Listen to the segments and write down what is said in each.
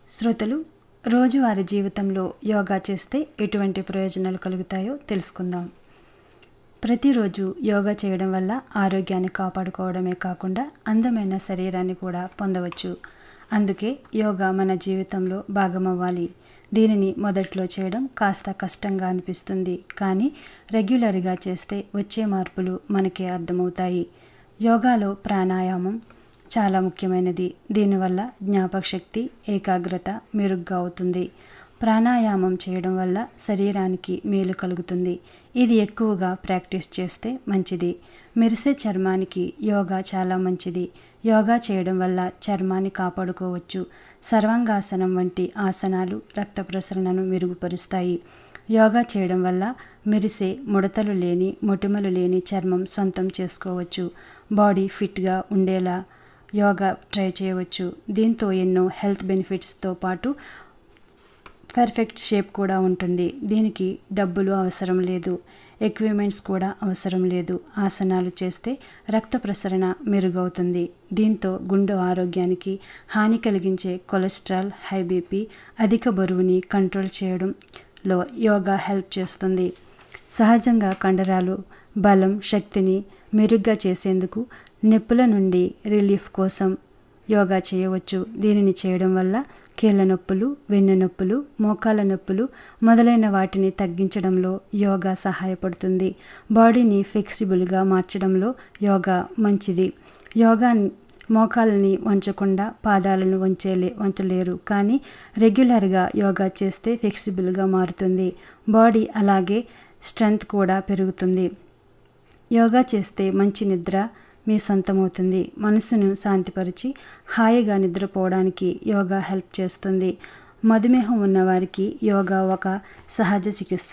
శ్రోతలు రోజువారీ జీవితంలో యోగా చేస్తే ఎటువంటి ప్రయోజనాలు కలుగుతాయో తెలుసుకుందాం ప్రతిరోజు యోగా చేయడం వల్ల ఆరోగ్యాన్ని కాపాడుకోవడమే కాకుండా అందమైన శరీరాన్ని కూడా పొందవచ్చు అందుకే యోగా మన జీవితంలో భాగమవ్వాలి దీనిని మొదట్లో చేయడం కాస్త కష్టంగా అనిపిస్తుంది కానీ రెగ్యులర్గా చేస్తే వచ్చే మార్పులు మనకే అర్థమవుతాయి యోగాలో ప్రాణాయామం చాలా ముఖ్యమైనది దీనివల్ల జ్ఞాపకశక్తి ఏకాగ్రత మెరుగ్గా అవుతుంది ప్రాణాయామం చేయడం వల్ల శరీరానికి మేలు కలుగుతుంది ఇది ఎక్కువగా ప్రాక్టీస్ చేస్తే మంచిది మెరిసే చర్మానికి యోగా చాలా మంచిది యోగా చేయడం వల్ల చర్మాన్ని కాపాడుకోవచ్చు సర్వాంగాసనం వంటి ఆసనాలు రక్త ప్రసరణను మెరుగుపరుస్తాయి యోగా చేయడం వల్ల మెరిసే ముడతలు లేని మొటిమలు లేని చర్మం సొంతం చేసుకోవచ్చు బాడీ ఫిట్గా ఉండేలా యోగా ట్రై చేయవచ్చు దీంతో ఎన్నో హెల్త్ బెనిఫిట్స్తో పాటు పర్ఫెక్ట్ షేప్ కూడా ఉంటుంది దీనికి డబ్బులు అవసరం లేదు ఎక్విప్మెంట్స్ కూడా అవసరం లేదు ఆసనాలు చేస్తే రక్త ప్రసరణ మెరుగవుతుంది దీంతో గుండె ఆరోగ్యానికి హాని కలిగించే కొలెస్ట్రాల్ హై బీపీ అధిక బరువుని కంట్రోల్ చేయడంలో యోగా హెల్ప్ చేస్తుంది సహజంగా కండరాలు బలం శక్తిని మెరుగ్గా చేసేందుకు నొప్పుల నుండి రిలీఫ్ కోసం యోగా చేయవచ్చు దీనిని చేయడం వల్ల కీళ్ళ నొప్పులు వెన్ను నొప్పులు మోకాల నొప్పులు మొదలైన వాటిని తగ్గించడంలో యోగా సహాయపడుతుంది బాడీని ఫ్లెక్సిబుల్గా మార్చడంలో యోగా మంచిది యోగా మోకాలని వంచకుండా పాదాలను వంచేలే వంచలేరు కానీ రెగ్యులర్గా యోగా చేస్తే ఫ్లెక్సిబుల్గా మారుతుంది బాడీ అలాగే స్ట్రెంగ్త్ కూడా పెరుగుతుంది యోగా చేస్తే మంచి నిద్ర మీ సొంతమవుతుంది మనసును శాంతిపరిచి హాయిగా నిద్రపోవడానికి యోగా హెల్ప్ చేస్తుంది మధుమేహం ఉన్నవారికి యోగా ఒక సహజ చికిత్స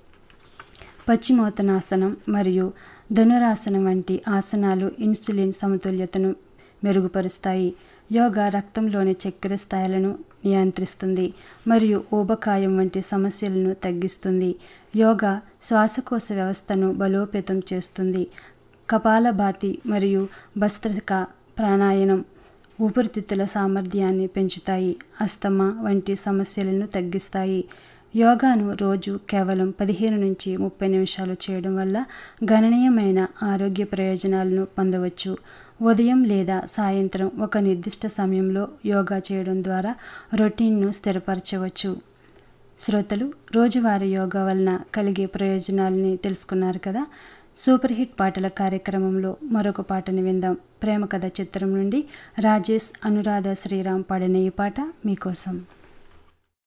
పశ్చిమోత్తనాసనం మరియు ధనురాసనం వంటి ఆసనాలు ఇన్సులిన్ సమతుల్యతను మెరుగుపరుస్తాయి యోగా రక్తంలోని చక్కెర స్థాయిలను నియంత్రిస్తుంది మరియు ఊబకాయం వంటి సమస్యలను తగ్గిస్తుంది యోగా శ్వాసకోశ వ్యవస్థను బలోపేతం చేస్తుంది కపాలభాతి మరియు భస్త్రిక ప్రాణాయామం ఊపిరితిత్తుల సామర్థ్యాన్ని పెంచుతాయి అస్తమా వంటి సమస్యలను తగ్గిస్తాయి యోగాను రోజు కేవలం పదిహేను నుంచి ముప్పై నిమిషాలు చేయడం వల్ల గణనీయమైన ఆరోగ్య ప్రయోజనాలను పొందవచ్చు ఉదయం లేదా సాయంత్రం ఒక నిర్దిష్ట సమయంలో యోగా చేయడం ద్వారా రొటీన్ను స్థిరపరచవచ్చు శ్రోతలు రోజువారీ యోగా వలన కలిగే ప్రయోజనాలని తెలుసుకున్నారు కదా సూపర్ హిట్ పాటల కార్యక్రమంలో మరొక పాటని విందాం ప్రేమ కథ చిత్రం నుండి రాజేష్ అనురాధ శ్రీరామ్ పాడిన ఈ పాట మీకోసం